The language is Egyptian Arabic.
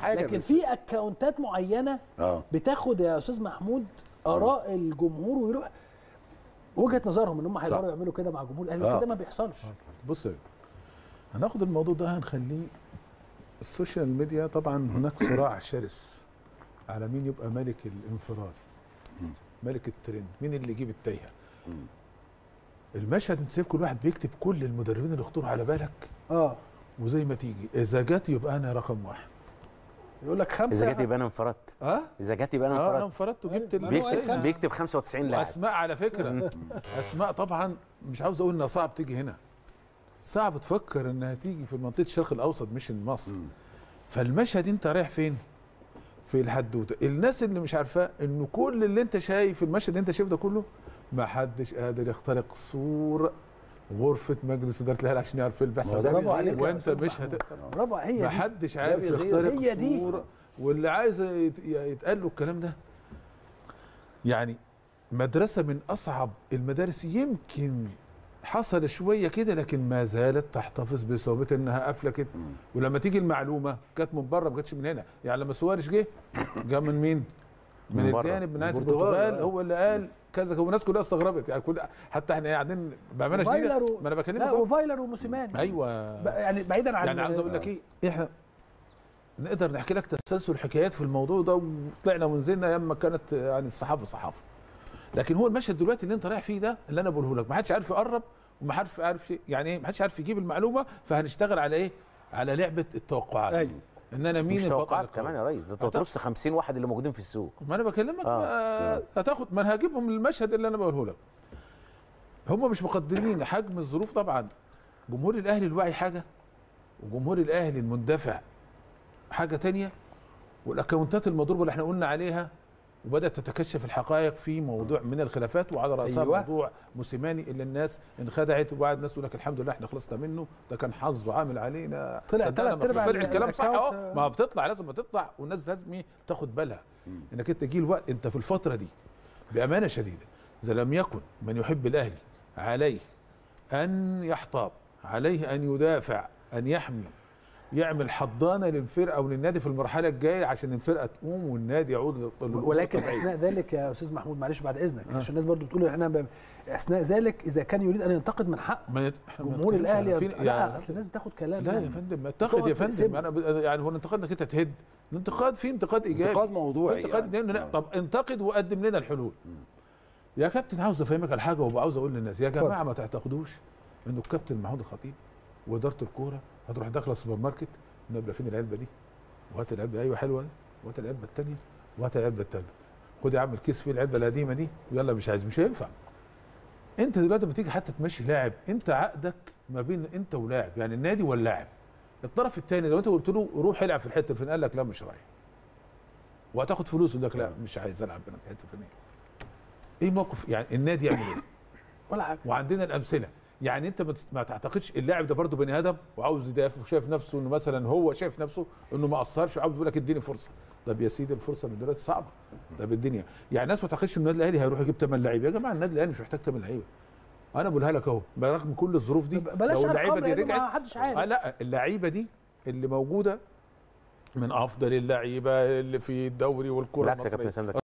حاجه لكن بس. في اكونتات معينه اه بتاخد يا استاذ محمود اراء الجمهور ويروح وجهه نظرهم ان هم هيقدروا يعملوا كده مع جمهور الاهلي آه. كده ما بيحصلش بص يا هناخد الموضوع ده هنخليه السوشيال ميديا طبعا هناك صراع شرس على مين يبقى ملك الانفراد ملك الترند مين اللي يجيب التايهه المشهد انت شايف كل واحد بيكتب كل المدربين اللي يخطروا على بالك اه وزي ما تيجي اذا جت يبقى انا رقم واحد يقول لك خمسه اذا جت يبقى انا انفردت اه اذا جت يبقى انا اه انا انفردت انفردت وجبت ال- بيكتب- بيكتب بيكتب 95 لاعب واسماء على فكره اسماء طبعا مش عاوز اقول انها صعب تيجي هنا صعب تفكر انها تيجي في منطقه الشرق الاوسط مش مصر فالمشهد انت رايح فين في الحدوته الناس اللي مش عارفاه انه كل اللي انت شايف المشهد اللي انت شايفه ده كله ما حدش قادر يخترق سور غرفه مجلس اداره الاهلي عشان يعرف ايه اللي ما هو بيحصل ده برافو بيغير. عليك يا وانت أستاذ مش محمود. هت... برافو هي ما دي حدش عارف بيغير. يخترق هي دي. الصورة واللي عايز يت- يتقال له الكلام ده يعني مدرسة من أصعب المدارس يمكن حصل شوية كده لكن ما زالت تحتفظ بصعوبتها إنها قافلة كده ولما تيجي المعلومة كانت من بره ما كانتش من هنا يعني لما سوارش جه جه من مين؟ من, من بره. الجانب من ناحية البرتغال، البرتغال آه. هو اللي قال كذا والناس كلها استغربت يعني كل حتى احنا قاعدين بأمانة شديدة فايلر و... ما أنا بكلمك لا أهو. وفايلر وموسيماني أيوه بقى يعني بعيدا عن يعني عاوز اقول لك ايه احنا نقدر نحكي لك تسلسل حكايات في الموضوع ده وطلعنا ونزلنا ايام ما كانت يعني الصحافه صحافه لكن هو المشهد دلوقتي اللي انت رايح فيه ده اللي انا بقوله لك ما حدش عارف يقرب وما حدش عارف شيء يعني ايه ما حدش عارف يجيب المعلومه فهنشتغل على ايه على لعبه التوقعات أيوة. ان انا مين مش البطل توقعات القوي. كمان يا ريس ده انت هت- ترص 50 واحد اللي موجودين في السوق ما انا بكلمك آه. ما هتاخد ما انا هجيبهم المشهد اللي انا بقوله لك هم مش مقدرين حجم الظروف طبعا جمهور الاهلي الواعي حاجه وجمهور الاهلي المندفع حاجه تانية والاكونتات المضروبه اللي احنا قلنا عليها وبدات تتكشف الحقائق في موضوع من الخلافات وعلى راسها أيوة. أيوة. موضوع موسيماني اللي الناس انخدعت وبعد الناس تقول لك الحمد لله احنا خلصنا منه ده كان حظه عامل علينا طلع صدقنا تلات ما أرباع طلع الكلام صح الأكاونت، اه ما بتطلع لازم تطلع والناس لازم ايه تاخد بالها انك انت تجي الوقت انت في الفتره دي بامانه شديده اذا لم يكن من يحب الاهلي عليه ان يحتاط عليه ان يدافع ان يحمي يعمل حضانه للفرقه وللنادي في المرحله الجايه عشان الفرقه تقوم والنادي يعود للأمور ولكن الطبيعية. اثناء ذلك يا استاذ محمود معلش بعد اذنك عشان الناس برضو بتقول احنا ب... اثناء ذلك اذا كان يريد ان ينتقد من حقه ما يت... إحنا ما جمهور نتكلمش الاهلي على فين- ينت... لا يعني- اصل الناس بتاخد كلام لا يعني. يا فندم انتقد يا تقعد فندم تقسمه. انا ب... يعني هو الانتقاد انك انت تهد الانتقاد في انتقاد ايجابي انتقاد موضوعي في انتقاد يعني. يعني. لا آه. طب انتقد وقدم لنا الحلول يا كابتن عاوز افهمك على حاجه وعاوز اقول للناس يا اتفضل. جماعه ما تعتقدوش انه الكابتن محمود الخطيب واداره الكوره هتروح داخله السوبر ماركت نبقى فين العلبه دي وهات العلبه ايوه حلوه دي وهات العلبه الثانيه وهات العلبه الثالثه خد يا عم الكيس فيه العلبه القديمه دي ويلا مش عايز مش هينفع انت دلوقتي لما تيجي حتى تمشي لاعب انت عقدك ما بين انت ولاعب يعني النادي واللاعب الطرف الثاني لو انت قلت له روح العب في الحته الفلانيه قال لك لا مش رايح وهتاخد فلوس يقول لك لا مش عايز العب انا في الحته الفلانيه ايه موقف يعني النادي يعمل ايه ولا حاجه وعندنا الامثله يعني انت ما تت- ما تعتقدش اللاعب ده برضه بني ادم وعاوز يدافع وشايف نفسه انه مثلا هو شايف نفسه انه ما قصرش وعاوز يقول لك اديني فرصه طب يا سيدي الفرصه من دلوقتي صعبه طب الدنيا يعني الناس ما تعتقدش ان النادي الاهلي هيروح يجيب 8 لعيبه يا جماعه النادي الاهلي مش محتاج 8 لعيبه انا بقولها لك اهو برغم كل الظروف دي بلاش لو اللعيبه ارقام دي لأن ما رجعت حدش عارف آه لا اللعيبه دي اللي موجوده من افضل اللعيبه اللي في الدوري والكره بالعكس يا المصريه كابتن سامي ده